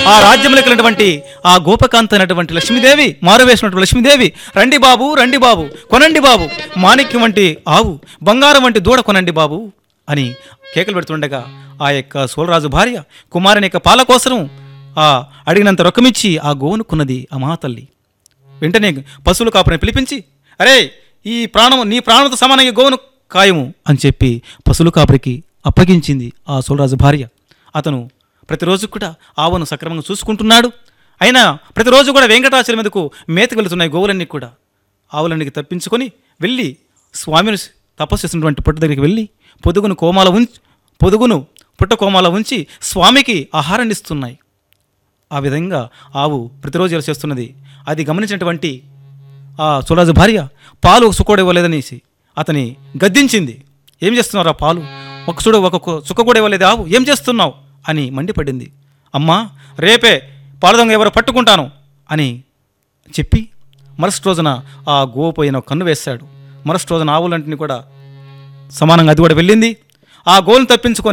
ఆ రాజ్యంలో కలిగినటువంటి ఆ గోపకాంత అయినటువంటి లక్ష్మీదేవి మారువేసినటువంటి లక్ష్మీదేవి రండి బాబు రండి బాబు కొనండి బాబు మాణిక్యం వంటి ఆవు బంగారం వంటి దూడ కొనండి బాబు అని కేకలు పెడుతుండగా ఆ యొక్క సోలరాజు భార్య కుమారుని యొక్క పాల కోసం ఆ అడిగినంత రొక్కమిచ్చి ఆ గోవును కొన్నది ఆ మహాతల్లి వెంటనే పశువుల కాపుని పిలిపించి అరే ఈ ప్రాణము నీ ప్రాణంతో సమానంగా గోవును ఖాయము అని చెప్పి పశువుల కాపురికి అప్పగించింది ఆ సోలరాజు భార్య అతను ప్రతిరోజు కూడా ఆవును సక్రమంగా చూసుకుంటున్నాడు అయినా ప్రతిరోజు కూడా వెంకటాచలం మీదకు మేతకు వెళుతున్నాయి గోవులన్నీ కూడా ఆవులన్నీ తప్పించుకొని వెళ్ళి స్వామిని తపస్సు చేసినటువంటి పుట్ట దగ్గరికి వెళ్ళి పొదుగును కోమాల ఉంచి పొదుగును పుట్ట కోమాల ఉంచి స్వామికి ఆహారాన్ని ఇస్తున్నాయి ఆ విధంగా ఆవు ప్రతిరోజు ఇలా చేస్తున్నది అది గమనించినటువంటి ఆ సురాజు భార్య పాలు ఒక చుక్క కూడా ఇవ్వలేదనేసి అతని గద్దించింది ఏం చేస్తున్నారు ఆ పాలు ఒక చూడ ఒక కు- చుక్క కూడా ఇవ్వలేదు ఆవు ఏం చేస్తున్నావు అని మండిపడింది అమ్మా రేపే పాలు దొంగ ఎవరో పట్టుకుంటాను అని చెప్పి మరుసటి రోజున ఆ గోవు పోయిన కన్ను వేశాడు మరుసటి రోజున ఆవులంటిని కూడా సమానంగా అది కూడా వెళ్ళింది ఆ గోవును తప్పించుకొని